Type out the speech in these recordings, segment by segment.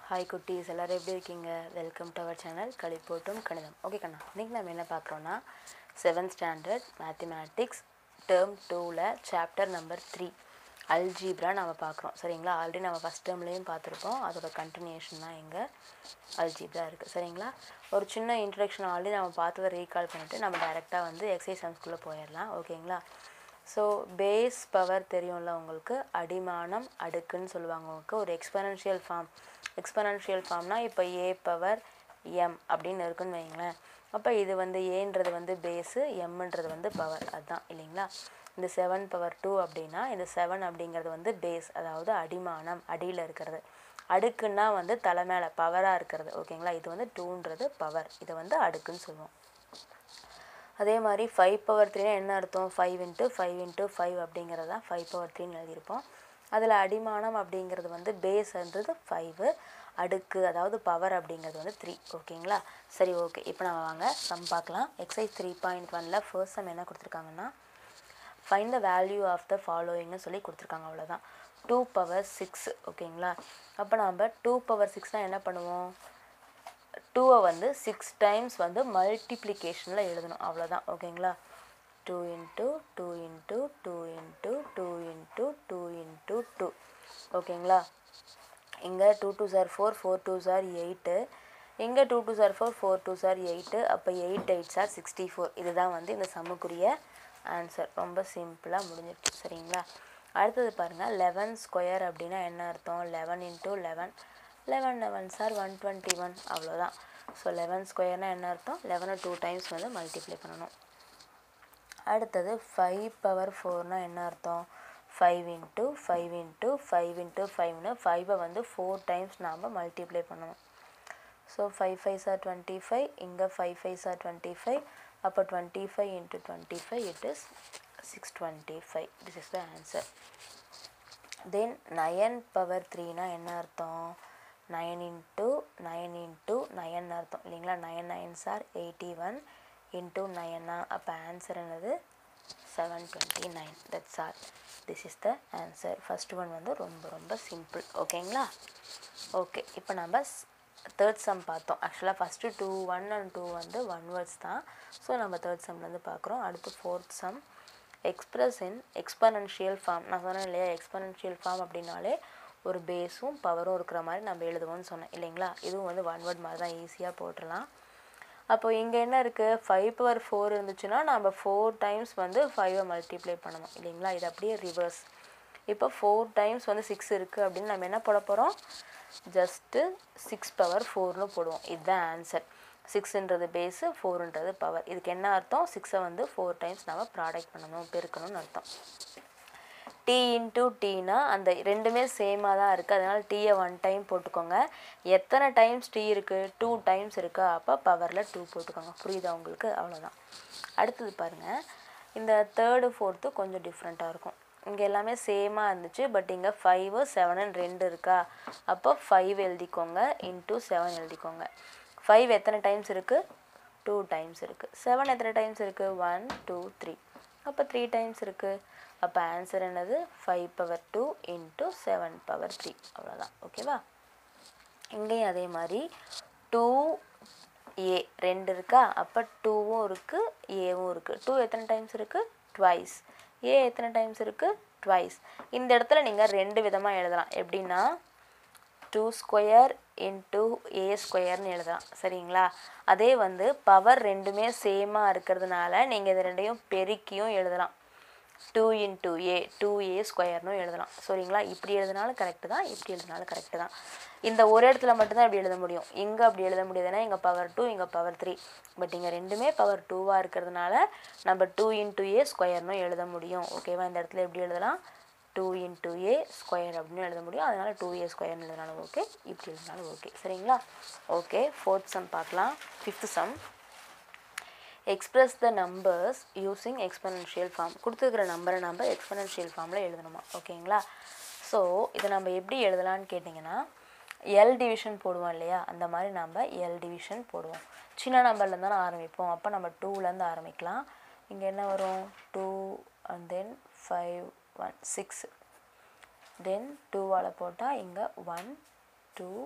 hi குட்டீஸ் எல்லோரும் எப்படி இருக்கீங்க வெல்கம் டு அவர் சேனல் களிப்போட்டும் கணிதம் ஓகே கண்ணா இன்றைக்கி நம்ம என்ன பார்க்குறோன்னா செவன்த் ஸ்டாண்டர்ட் மேத்தமேட்டிக்ஸ் டேர்ம் டூவில் சாப்டர் நம்பர் த்ரீ அல்ஜீப்ரா நம்ம பார்க்குறோம் சரிங்களா ஆல்ரெடி நம்ம ஃபஸ்ட் டேர்ம்லேயும் பார்த்துருப்போம் அதோட கண்டினியூஷன் தான் எங்கள் அல்ஜீப்ரா இருக்குது சரிங்களா ஒரு சின்ன இன்ட்ரடக்ஷன் ஆல்ரெடி நம்ம பார்த்ததை ரீகால் பண்ணிவிட்டு நம்ம டைரெக்டாக வந்து எக்ஸசைஸ் சம்ஸ்குள்ளே போயிடலாம் ஓகேங்களா ஸோ பேஸ் பவர் தெரியும்ல உங்களுக்கு அடிமானம் அடுக்குன்னு சொல்லுவாங்க உங்களுக்கு ஒரு எக்ஸ்பனன்ஷியல் ஃபார்ம் எக்ஸ்பனன்ஷியல் ஃபார்ம்னா இப்போ ஏ பவர் எம் அப்படின்னு இருக்குன்னு வைங்களேன் அப்போ இது வந்து ஏன்றது வந்து பேஸு எம்ன்றது வந்து பவர் அதுதான் இல்லைங்களா இந்த செவன் பவர் டூ அப்படின்னா இந்த செவன் அப்படிங்கிறது வந்து பேஸ் அதாவது அடிமானம் அடியில் இருக்கிறது அடுக்குன்னா வந்து தலை மேலே பவராக இருக்கிறது ஓகேங்களா இது வந்து டூன்றது பவர் இதை வந்து அடுக்குன்னு சொல்லுவோம் அதே மாதிரி ஃபைவ் பவர் த்ரீனா என்ன அர்த்தம் five into five into five அப்படிங்கிறது தான் ஃபைவ் பவர் த்ரீன்னு எழுதியிருப்போம் அதில் அடிமானம் அப்படிங்கிறது வந்து பேஸ்ன்றது ஃபைவு அடுக்கு அதாவது பவர் அப்படிங்கிறது வந்து த்ரீ ஓகேங்களா சரி ஓகே இப்போ நம்ம வாங்க சம் பார்க்கலாம் எக்ஸைஸ் த்ரீ பாயிண்ட் ஒனில் ஃபர்ஸ்ட் சம் என்ன கொடுத்துருக்காங்கன்னா find the value of the ஃபாலோயிங்னு சொல்லி கொடுத்துருக்காங்க அவ்வளோதான் டூ பவர் சிக்ஸ் ஓகேங்களா அப்போ நம்ம டூ பவர் சிக்ஸ்னால் என்ன பண்ணுவோம் டூவை வந்து சிக்ஸ் டைம்ஸ் வந்து மல்டிப்ளிகேஷனில் எழுதணும் அவ்வளோதான் ஓகேங்களா two into two into two into two into two into two ஓகேங்களா இங்கே two two sir four four two சார் எயிட்டு இங்கே two two sir four four two சார் எயிட்டு அப்போ எயிட் எயிட் சார் சிக்ஸ்டி ஃபோர் இதுதான் வந்து இந்த சம்முக்குரிய ஆன்சர் ரொம்ப சிம்பிளாக முடிஞ்சிருச்சு சரிங்களா அடுத்தது பாருங்கள் லெவன் ஸ்கொயர் அப்படின்னா என்ன அர்த்தம் eleven into eleven eleven eleven சார் ஒன் டுவெண்ட்டி ஒன் அவ்வளோதான் ஸோ லெவன் ஸ்கொயர்னால் என்ன அர்த்தம் லெவனை டூ டைம்ஸ் வந்து மல்டிப்ளை பண்ணணும் அடுத்தது ஃபைவ் பவர் ஃபோர்னால் என்ன அர்த்தம் five into five into five into ஃபைவ்னு ஃபைவை வந்து ஃபோர் டைம்ஸ் நாம் மல்டிப்ளை பண்ணணும் so five five sir twenty five இங்கே five five sir twenty five அப்போ twenty five into twenty five it is six twenty five this is the answer then nine power த்ரீனா என்ன அர்த்தம் nine into nine into nine அர்த்தம் இல்லைங்களா nine nine sir eighty one into நயனா அப்போ answer என்னது seven twenty nine that's all this is the answer first one வந்து ரொம்ப ரொம்ப சிம்பிள் ஓகேங்களா ஓகே இப்போ நம்ம தேர்ட் சம் பார்த்தோம் ஆக்சுவலாக first two one and two வந்து ஒன் வேர்ட்ஸ் தான் ஸோ நம்ம தேர்ட் சம்லேருந்து பார்க்குறோம் அடுத்து fourth sum express in exponential form நான் சொன்னேன் இல்லையா எக்ஸ்பனன்ஷியல் ஃபார்ம் அப்படின்னாலே ஒரு பேஸும் பவரும் இருக்கிற மாதிரி நம்ம எழுதுவோம்னு சொன்னேன் இல்லைங்களா இதுவும் வந்து ஒன் வேர்ட் மாதிரி தான் ஈஸியாக போட்டுடலாம் அப்போ இங்கே என்ன இருக்குது ஃபைவ் பவர் ஃபோர் இருந்துச்சுன்னா நம்ம ஃபோர் டைம்ஸ் வந்து ஃபைவை மல்டிப்ளை பண்ணணும் இல்லைங்களா இது அப்படியே ரிவர்ஸ் இப்போ ஃபோர் டைம்ஸ் வந்து சிக்ஸ் இருக்குது அப்படின்னு நம்ம என்ன போட போகிறோம் ஜஸ்ட்டு சிக்ஸ் பவர் ஃபோர்னு போடுவோம் இதுதான் ஆன்சர் சிக்ஸுன்றது பேஸு ஃபோருன்றது பவர் இதுக்கு என்ன அர்த்தம் சிக்ஸை வந்து ஃபோர் டைம்ஸ் நம்ம ப்ராடக்ட் பண்ணணும் பெருக்கணும்னு அர்த்தம் டி இன்ட்டு டீனா அந்த ரெண்டுமே சேமாக தான் இருக்குது அதனால் டீயை ஒன் டைம் போட்டுக்கோங்க எத்தனை டைம்ஸ் டீ இருக்குது டூ டைம்ஸ் இருக்கா அப்போ பவரில் டூ போட்டுக்கோங்க புரியுதா உங்களுக்கு அவ்வளோதான் அடுத்தது பாருங்கள் இந்த தேர்டு ஃபோர்த்து கொஞ்சம் டிஃப்ரெண்ட்டாக இருக்கும் இங்கே எல்லாமே சேமாக இருந்துச்சு பட் இங்கே ஃபைவு செவனுன்னு ரெண்டு இருக்கா அப்போ ஃபைவ் எழுதிக்கோங்க இன்ட்டு செவன் எழுதிக்கோங்க ஃபைவ் எத்தனை டைம்ஸ் இருக்குது டூ டைம்ஸ் இருக்குது செவன் எத்தனை டைம்ஸ் இருக்குது ஒன் டூ த்ரீ அப்போ த்ரீ டைம்ஸ் இருக்குது அப்போ ஆன்சர் என்னது five power two into seven power three அவ்வளோதான் ஓகேவா இங்கேயும் அதே மாதிரி டூ ஏ ரெண்டு இருக்கா அப்போ டூவும் இருக்குது ஏவும் இருக்குது டூ எத்தனை டைம்ஸ் இருக்குது ட்வைஸ் ஏ எத்தனை டைம்ஸ் இருக்குது ட்வைஸ் இந்த இடத்துல நீங்கள் ரெண்டு விதமாக எழுதலாம் எப்படின்னா டூ ஸ்கொயர் இன்ட்டு ஏ ஸ்கொயர்னு எழுதலாம் சரிங்களா அதே வந்து பவர் ரெண்டுமே சேமாக இருக்கிறதுனால நீங்கள் இது ரெண்டையும் பெருக்கியும் எழுதலாம் two into a two a ஸ்கொயர்னும் எழுதலாம் சரிங்களா இப்படி எழுதினாலும் கரெக்டு தான் இப்படி எழுதினாலும் கரெக்டு தான் இந்த ஒரு இடத்துல மட்டும்தான் இப்படி எழுத முடியும் இங்கே அப்படி எழுத முடியாதுன்னா இங்கே பவர் டூ இங்கே பவர் த்ரீ பட் இங்கே ரெண்டுமே பவர் டூவாக இருக்கிறதுனால நம்ம டூ இன்ட்டு ஏ ஸ்கொயர்னும் எழுத முடியும் ஓகேவா இந்த இடத்துல எப்படி எழுதலாம் டூ இன்ட்டு ஏ ஸ்கொயர் அப்படின்னு எழுத முடியும் அதனால் டூ ஏ ஸ்கொயர்னு எழுதினாலும் ஓகே இப்படி எழுதினாலும் ஓகே சரிங்களா ஓகே ஃபோர்த் சம் பார்க்கலாம் fifth sum express the numbers using exponential form கொடுத்துருக்குற நம்பரை நம்ம எக்ஸ்பனன்ஷியல் ஃபார்மில் எழுதணுமா ஓகேங்களா ஸோ இதை நம்ம எப்படி எழுதலான்னு கேட்டிங்கன்னா எல் டிவிஷன் போடுவோம் இல்லையா அந்த மாதிரி நம்ம எல் டிவிஷன் போடுவோம் சின்ன நம்பர்லேருந்து தானே ஆரம்பிப்போம் அப்போ நம்ம டூலேருந்து ஆரம்பிக்கலாம் இங்கே என்ன வரும் two and then five one six then டூவால் போட்டால் இங்கே ஒன் டூ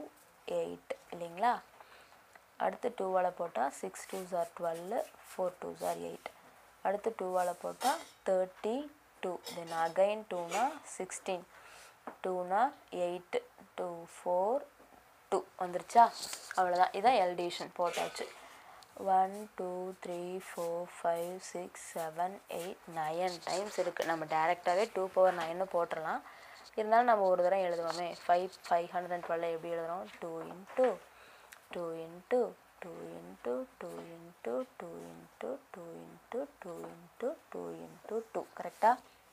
எயிட் இல்லைங்களா அடுத்து டூவால் போட்டால் சிக்ஸ் டூ ஜார் டுவெல் ஃபோர் டூ ஜார் எயிட் அடுத்து டூவால் போட்டால் தேர்ட்டி டூ தென் அகைன் டூனா சிக்ஸ்டீன் டூனா எயிட் டூ ஃபோர் டூ வந்துருச்சா அவ்வளோதான் இதான் எல் டிவிஷன் போட்டாச்சு one two three four five six seven eight nine times இருக்குது நம்ம டேரெக்டாகவே டூ பவர் நைன்னு போட்டுடலாம் இருந்தாலும் நம்ம ஒரு தடவை எழுதுவோமே five five hundred and twelve எப்படி எழுதுறோம் two into two into two into two into two into two into two into two into two கரெக்டாக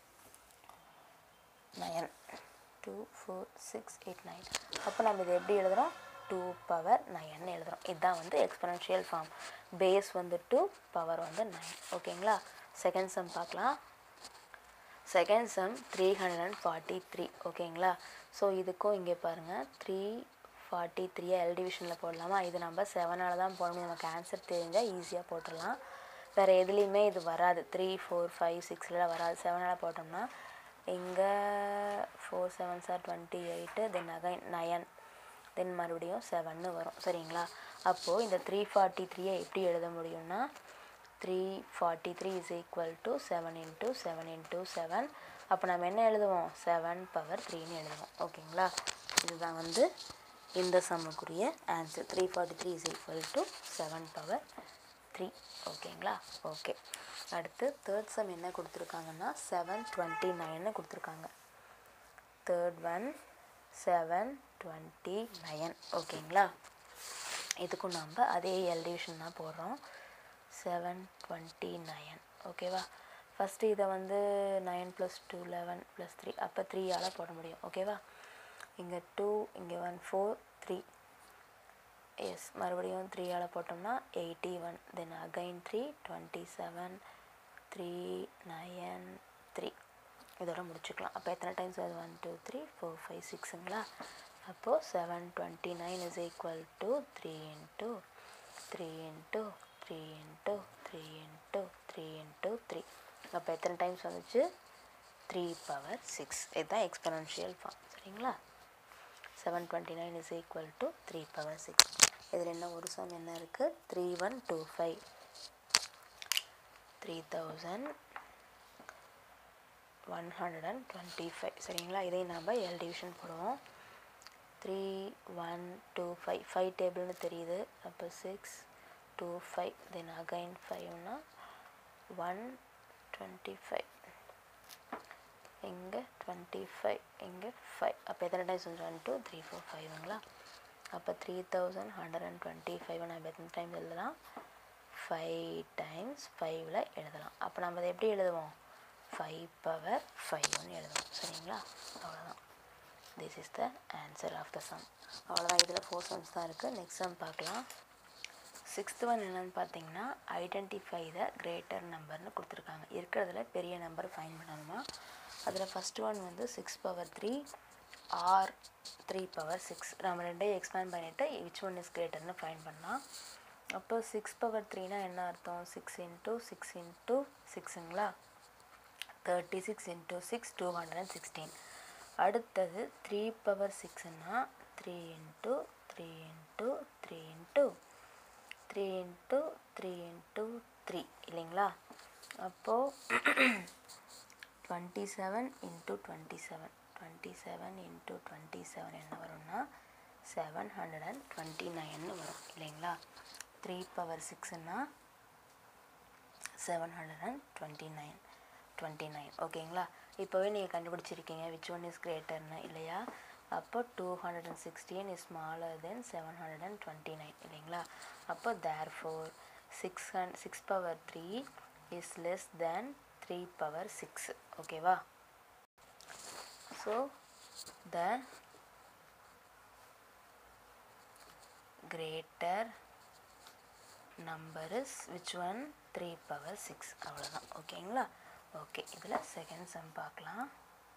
nine two four six eight nine அப்போ நம்ம இதை எப்படி எழுதுகிறோம் டூ பவர் நயன் எழுதுகிறோம் இதுதான் வந்து எக்ஸ்பனன்ஷியல் ஃபார்ம் பேஸ் வந்து டூ பவர் வந்து நைன் ஓகேங்களா செகண்ட் சம் பார்க்கலாம் second sum three hundred and forty three ஓகேங்களா ஸோ இதுக்கும் இங்கே பாருங்கள் த்ரீ ஃபார்ட்டி த்ரீயை எல் டிவிஷனில் போடலாமா இது நம்ம செவனால் தான் போட முடியும் நமக்கு ஆன்சர் தெரிஞ்சால் ஈஸியாக போட்டுடலாம் வேறு எதுலேயுமே இது வராது த்ரீ ஃபோர் ஃபைவ் சிக்ஸ்லாம் வராது செவனால் போட்டோம்னா இங்கே ஃபோர் செவன் சார் twenty eight then again nine then மறுபடியும் செவன்னு வரும் சரிங்களா அப்போது இந்த த்ரீ ஃபார்ட்டி த்ரீயை எப்படி எழுத முடியும்னா three forty three is equal to seven into seven into seven அப்போ நம்ம என்ன எழுதுவோம் செவன் பவர் த்ரீன்னு எழுதுவோம் ஓகேங்களா இதுதான் வந்து இந்த சம்முக்குரிய answer three forty three is equal to seven power three ஓகேங்களா ஓகே அடுத்து தேர்ட் சம் என்ன கொடுத்துருக்காங்கன்னா செவன் டுவெண்ட்டி நைன்னு கொடுத்துருக்காங்க third one seven twenty nine ஓகேங்களா இதுக்கும் நம்ம அதே எல் டிவிஷன் தான் போடுறோம் செவன் டுவெண்ட்டி நயன் ஓகேவா ஃபஸ்ட்டு இதை வந்து nine plus two eleven plus three அப்போ த்ரீயால் போட முடியும் ஓகேவா இங்கே டூ இங்கே ஒன் ஃபோர் த்ரீ எஸ் மறுபடியும் த்ரீயால் போட்டோம்னா eighty one then again three twenty seven three nine three இதோட முடிச்சுக்கலாம் அப்போ எத்தனை டைம்ஸ் அது one two three four five சிக்ஸுங்களா அப்போது seven twenty nine is equal to three into three into three into three into three into three அப்போ எத்தனை times வந்துச்சு த்ரீ பவர் சிக்ஸ் இதுதான் எக்ஸ்பனன்ஷியல் ஃபார்ம் சரிங்களா seven twenty nine is equal to three power six இதில் என்ன ஒரு sum என்ன இருக்குது three one two five three thousand one hundred and twenty five சரிங்களா இதையும் நம்ம எல் டிவிஷன் போடுவோம் three one two five five டேபிள்னு தெரியுது அப்போ six two five then again ஃபைவ்னா ஒன் டுவெண்ட்டி ஃபைவ் இங்கே டுவெண்ட்டி ஃபைவ் இங்கே ஃபைவ் அப்போ எத்தனை டைம்ஸ் வந்து ஒன் டூ த்ரீ ஃபோர் ஃபைவ்ங்களா அப்போ three thousand hundred and twenty five நம்ம எத்தனை டைம்ஸ் எழுதலாம் ஃபைவ் டைம்ஸ் ஃபைவ்ல எழுதலாம் அப்போ நம்ம அதை எப்படி எழுதுவோம் ஃபைவ் பவர் ஃபைவ்னு எழுதுவோம் சரிங்களா அவ்வளோதான் this is the answer of the sum அவ்வளோதான் இதில் ஃபோர் சம்ஸ் தான் இருக்குது நெக்ஸ்ட் சம் பார்க்கலாம் சிக்ஸ்த் ஒன் என்னென்னு பார்த்தீங்கன்னா ஐடென்டிஃபை த கிரேட்டர் நம்பர்னு கொடுத்துருக்காங்க இருக்கிறதுல பெரிய நம்பர் ஃபைன் பண்ணணுமா அதில் ஃபஸ்ட் ஒன் வந்து six power three or three power six நம்ம ரெண்டையும் எக்ஸ்பேண்ட் பண்ணிவிட்டு விச் ஒன் இஸ் கிரேட்டர்னு ஃபைன் பண்ணலாம் அப்போ சிக்ஸ் பவர் த்ரீனா என்ன அர்த்தம் சிக்ஸ் இன்ட்டு சிக்ஸ் இன்ட்டு சிக்ஸுங்களா thirty six into six two hundred and sixteen அடுத்தது த்ரீ பவர் சிக்ஸ்னா three into three into three into three into three into three இல்லைங்களா அப்போது twenty seven into twenty seven twenty seven into twenty seven என்ன வரும்னா seven hundred and twenty நைன்னு வரும் இல்லைங்களா three power சிக்ஸ்னா seven hundred and twenty nine twenty nine ஓகேங்களா இப்போவே நீங்கள் கண்டுபிடிச்சிருக்கீங்க விச் ஒன் இஸ் கிரேட்டர்னு இல்லையா அப்போ two hundred and sixteen is smaller than seven hundred and twenty nine இல்லைங்களா அப்போ தேர் ஃபோர் சிக்ஸ் ஹண்ட் six power three is less than three power six ஓகேவா so the greater number is which one three power six அவ்வளோதான் ஓகேங்களா okay இதில் second sum பார்க்கலாம்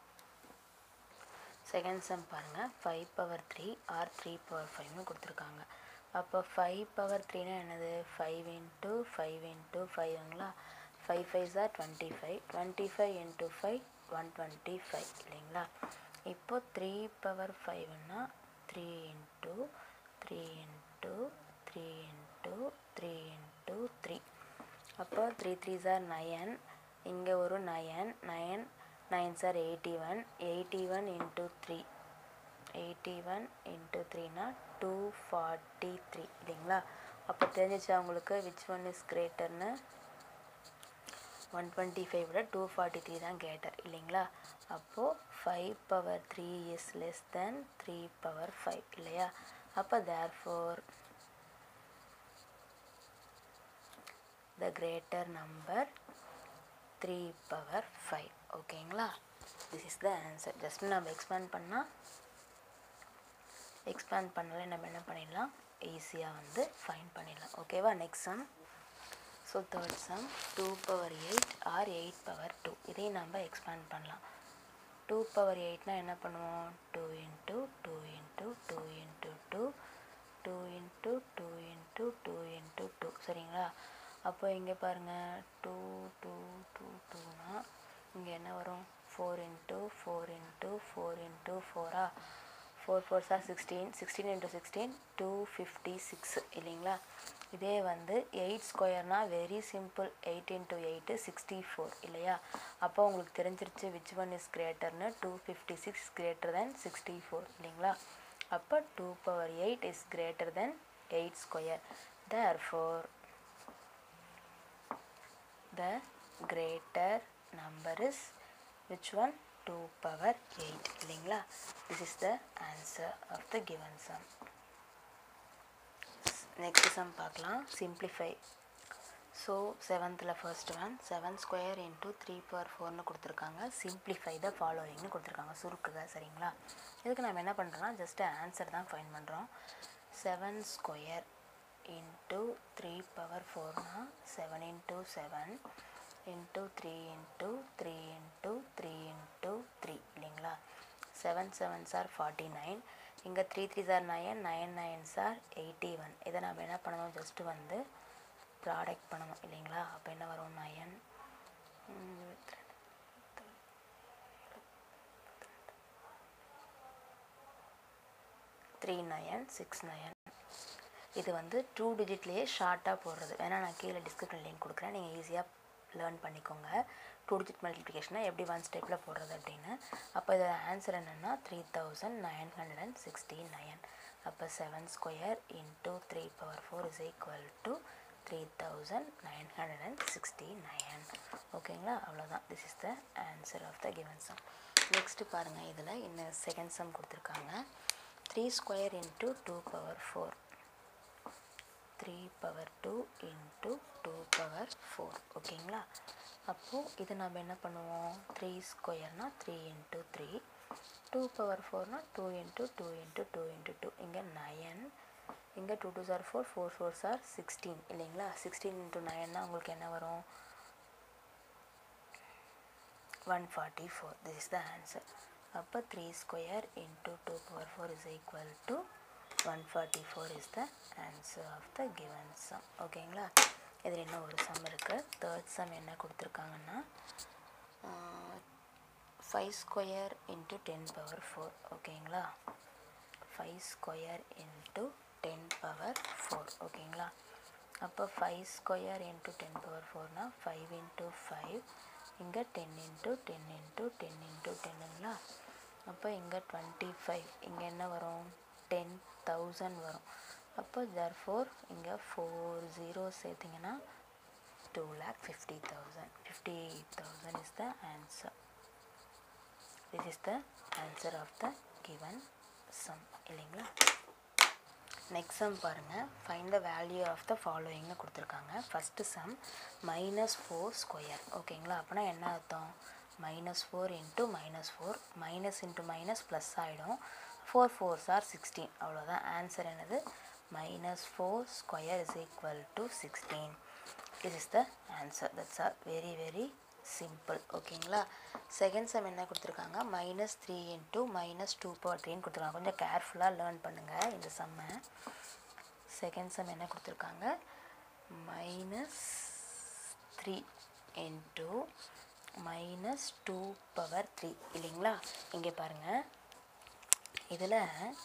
second sum பாருங்கள் five power three or three power ஃபைவ்னு கொடுத்துருக்காங்க அப்போ ஃபைவ் பவர் த்ரீனா என்னது ஃபைவ் இன்ட்டு ஃபைவ் இன்ட்டு ஃபைவ்ங்களா five five sir twenty five twenty five into five one twenty five இல்லைங்களா இப்போ த்ரீ பவர் ஃபைவ்னா three into three into three into three into three அப்போ த்ரீ த்ரீ சார் நயன் இங்கே ஒரு nine nine nine are eighty one eighty one into three eighty one into த்ரீனா two forty three இல்லைங்களா அப்போ தெரிஞ்சிச்சு அவங்களுக்கு which one is கிரேட்டர்னு one twenty five விட டூ ஃபார்ட்டி த்ரீ தான் கேட்டர் இல்லைங்களா அப்போது five power three is less than three power five இல்லையா அப்போ therefore the greater number three power five ஓகேங்களா this is the answer just நம்ம expand பண்ணால் எக்ஸ்பேண்ட் பண்ணல நம்ம என்ன பண்ணிடலாம் ஈஸியாக வந்து ஃபைன் பண்ணிடலாம் ஓகேவா next sum so third sum two power eight R eight power two இதையும் நம்ம எக்ஸ்பேண்ட் பண்ணலாம் டூ பவர் எயிட்னா என்ன பண்ணுவோம் two into two into two into two two into two into two into two சரிங்களா அப்போ இங்கே பாருங்கள் டூ டூ டூ டூனா இங்கே என்ன வரும் four into four into four into ஃபோரா four four are sixteen sixteen into sixteen two fifty six இல்லைங்களா இதே வந்து எயிட் ஸ்கொயர்னால் very simple eight into eight sixty four இல்லையா அப்போ உங்களுக்கு தெரிஞ்சிருச்சு விச் ஒன் இஸ் கிரேட்டர்னு two fifty six greater than sixty four இல்லைங்களா அப்போ two power eight is greater than eight square therefore the greater number is which one 2 power 8 இல்லைங்களா this is the answer of the given sum next sum பார்க்கலாம் simplify so செவன்த்தில் first one seven square into three power ஃபோர்னு கொடுத்துருக்காங்க simplify த ஃபாலோயிங்னு கொடுத்துருக்காங்க சுருக்குக சரிங்களா இதுக்கு நம்ம என்ன பண்ணுறோம்னா ஜஸ்ட் ஆன்சர் தான் ஃபைன் பண்ணுறோம் seven square into three power ஃபோர்னா seven into seven into three into three into three into three இல்லைங்களா seven seven are forty nine இங்கே three three are nine nine nine sir eighty one இதை நம்ம என்ன பண்ணணும் just வந்து product பண்ணணும் இல்லைங்களா அப்போ என்ன வரும் nine three nine six nine இது வந்து டூ டிஜிட்லேயே ஷார்ட்டாக போடுறது வேணால் நான் கீழே டிஸ்கிரிப்ஷன் லிங்க் கொடுக்குறேன் நீங்கள் ஈஸியாக லேர்ன் பண்ணிக்கோங்க டூ டிஜிட் மல்டிப்ளிகேஷனை எப்படி ஒன் ஸ்டெப்பில் போடுறது அப்படின்னு அப்போ இதோட ஆன்சர் என்னென்னா three thousand nine hundred and sixty nine அப்போ seven square into three power four is equal to three thousand nine hundred and sixty nine ஓகேங்களா அவ்வளோதான் this is the answer of the given sum next பாருங்கள் இதில் இன்னும் second sum கொடுத்துருக்காங்க three square into two power four three power two into two power four ஓகேங்களா அப்போது இது நம்ம என்ன பண்ணுவோம் த்ரீ ஸ்கொயர்னால் three into three two power ஃபோர்னால் two into two into two into two இங்கே நயன் இங்கே two two sir four four four are sixteen இல்லைங்களா சிக்ஸ்டீன் இன்ட்டு நயன்னா உங்களுக்கு என்ன வரும் one forty four this is the answer அப்போ three square into two power four is equal to one forty four is the answer of the given sum ஓகேங்களா இதில் இன்னும் ஒரு சம் இருக்குது தேர்ட் சம் என்ன கொடுத்துருக்காங்கன்னா five square into ten power four ஓகேங்களா five square into ten power four ஓகேங்களா அப்போ five square into ten power ஃபோர்னால் ஃபைவ் இன்ட்டு ஃபைவ் இங்கே ten into ten into ten into டென்னுங்களா அப்போ இங்கே டுவெண்ட்டி ஃபைவ் இங்கே என்ன வரும் டென் தௌசண்ட் வரும் அப்போ தர் ஃபோர் இங்கே ஃபோர் ஜீரோ சேர்த்திங்கன்னா two lakh fifty thousand fifty thousand is the answer this is the answer of the given sum இல்லைங்களா நெக்ஸ்ட் சம் பாருங்கள் find the value of the ஃபாலோயிங்னு கொடுத்துருக்காங்க first sum minus four square ஓகேங்களா அப்படின்னா என்ன அர்த்தம் minus four into minus four minus into minus plus ஆகிடும் four fours are sixteen அவ்வளோதான் ஆன்சர் என்னது minus four square is equal to sixteen this is the answer that's are very very simple ஓகேங்களா second sum என்ன கொடுத்துருக்காங்க minus three into minus two power த்ரீன்னு கொடுத்துருக்காங்க கொஞ்சம் கேர்ஃபுல்லாக லேர்ன் பண்ணுங்கள் இந்த சம்மை செகண்ட் சம் என்ன கொடுத்துருக்காங்க minus three into minus two power three இல்லைங்களா இங்கே பாருங்கள் இதில்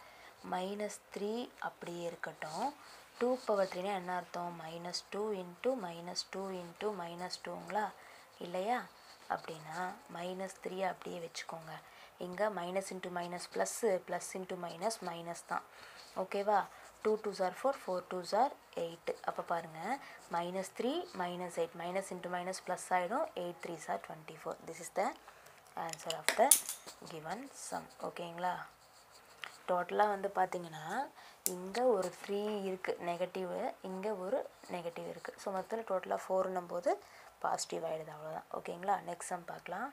மைனஸ் த்ரீ அப்படியே இருக்கட்டும் டூ பவர் த்ரீனா என்ன அர்த்தம் minus two into minus two into minus டூங்களா இல்லையா அப்படின்னா மைனஸ் த்ரீ அப்படியே வச்சுக்கோங்க இங்கே minus into minus plus plus into minus minus தான் ஓகேவா two two are four four two are eight அப்போ பாருங்கள் minus three minus eight minus into minus plus ஆகிடும் eight three are twenty four this is the answer of the given sum ஓகேங்களா டோட்டலாக வந்து பார்த்தீங்கன்னா இங்கே ஒரு த்ரீ இருக்குது நெகட்டிவு இங்கே ஒரு நெகட்டிவ் இருக்குது ஸோ மொத்தத்தில் டோட்டலாக ஃபோர்னும் போது பாசிட்டிவ் ஆகிடுது அவ்வளோதான் ஓகேங்களா நெக்ஸ்ட் சம் பார்க்கலாம்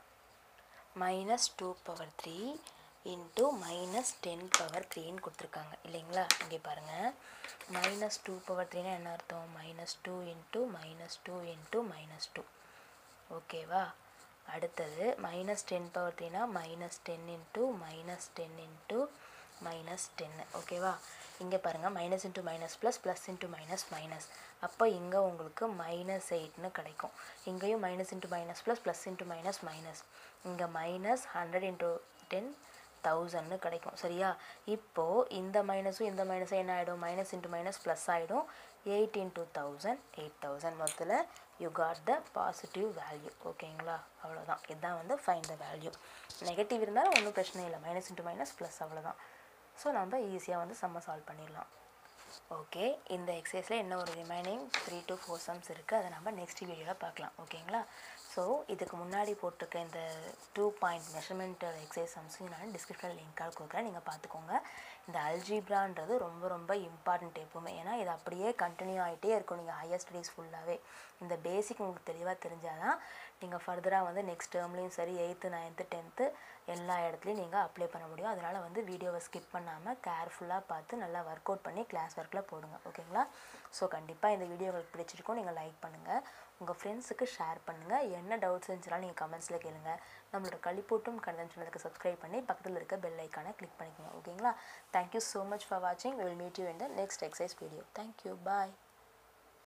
minus two power three into minus ten power த்ரீன்னு கொடுத்துருக்காங்க இல்லைங்களா இங்கே பாருங்கள் மைனஸ் டூ பவர் த்ரீனா என்ன அர்த்தம் minus two into minus two into minus two ஓகேவா அடுத்தது மைனஸ் டென் பவர் த்ரீனா minus ten into minus ten into minus டென்னு ஓகேவா இங்கே பாருங்கள் minus into minus plus plus into minus minus அப்போ இங்கே உங்களுக்கு மைனஸ் எயிட்னு கிடைக்கும் இங்கேயும் minus into minus plus plus into minus minus இங்கே மைனஸ் ஹண்ட்ரட் இன்ட்டு டென் தௌசண்ட்னு கிடைக்கும் சரியா இப்போது இந்த மைனஸும் இந்த மைனஸும் என்ன ஆகிடும் மைனஸ் இன்ட்டு மைனஸ் ப்ளஸ் ஆகிடும் eight into thousand eight thousand மொத்தத்தில் you got the positive value ஓகேங்களா அவ்வளோதான் இதுதான் வந்து ஃபைன் த வேல்யூ நெகட்டிவ் இருந்தாலும் ஒன்றும் பிரச்சனை இல்லை மைனஸ் இன்ட்டு மைனஸ் ப்ளஸ் அவ்வளோதான் ஸோ நம்ம ஈஸியாக வந்து செம்ம சால்வ் பண்ணிடலாம் ஓகே இந்த எக்ஸசைஸில் இன்னும் ஒரு remaining three to four sums இருக்குது அதை நம்ம நெக்ஸ்ட் வீடியோவில் பார்க்கலாம் ஓகேங்களா ஸோ இதுக்கு முன்னாடி போட்டிருக்க இந்த டூ பாயிண்ட் மெஷர்மெண்ட் எக்ஸசைஸ் சம்ஸையும் நான் டிஸ்கிரிப்ஷனில் லிங்க்காக கொடுக்குறேன் நீங்கள் பார்த்துக்கோங்க இந்த அல்ஜிப்ரான்றது ரொம்ப ரொம்ப இம்பார்ட்டண்ட் எப்போவுமே ஏன்னா இது அப்படியே கண்டினியூ ஆகிட்டே இருக்கும் நீங்கள் ஹையர் ஸ்டடீஸ் ஃபுல்லாகவே இந்த பேசிக் உங்களுக்கு தெளிவாக தெரிஞ்சால் தான் நீங்கள் ஃபர்தராக வந்து நெக்ஸ்ட் டேர்ம்லேயும் சரி எயித்து நைன்த்து டென்த்து எல்லா இடத்துலையும் நீங்கள் அப்ளை பண்ண முடியும் அதனால் வந்து வீடியோவை ஸ்கிப் பண்ணாமல் கேர்ஃபுல்லாக பார்த்து நல்லா ஒர்க் அவுட் பண்ணி கிளாஸ் ஒர்க்கில் போடுங்க ஓகேங்களா ஸோ கண்டிப்பாக இந்த வீடியோ உங்களுக்கு பிடிச்சிருக்கும் நீங்கள் லைக் பண்ணுங்கள் உங்கள் ஃப்ரெண்ட்ஸுக்கு ஷேர் பண்ணுங்கள் என்ன டவுட்ஸ் இருந்துச்சுனாலும் நீங்கள் கமெண்ட்ஸில் கேளுங்க நம்மளோட கழிப்பூட்டும் கண்டென்ட் சேனலுக்கு சப்ஸ்கிரைப் பண்ணி பக்கத்தில் இருக்க பெல் ஐக்கானை கிளிக் பண்ணிக்கோங்க ஓகேங்களா தேங்க்யூ ஸோ மச் ஃபார் வாட்சிங் will meet you in the next exercise video thank you bye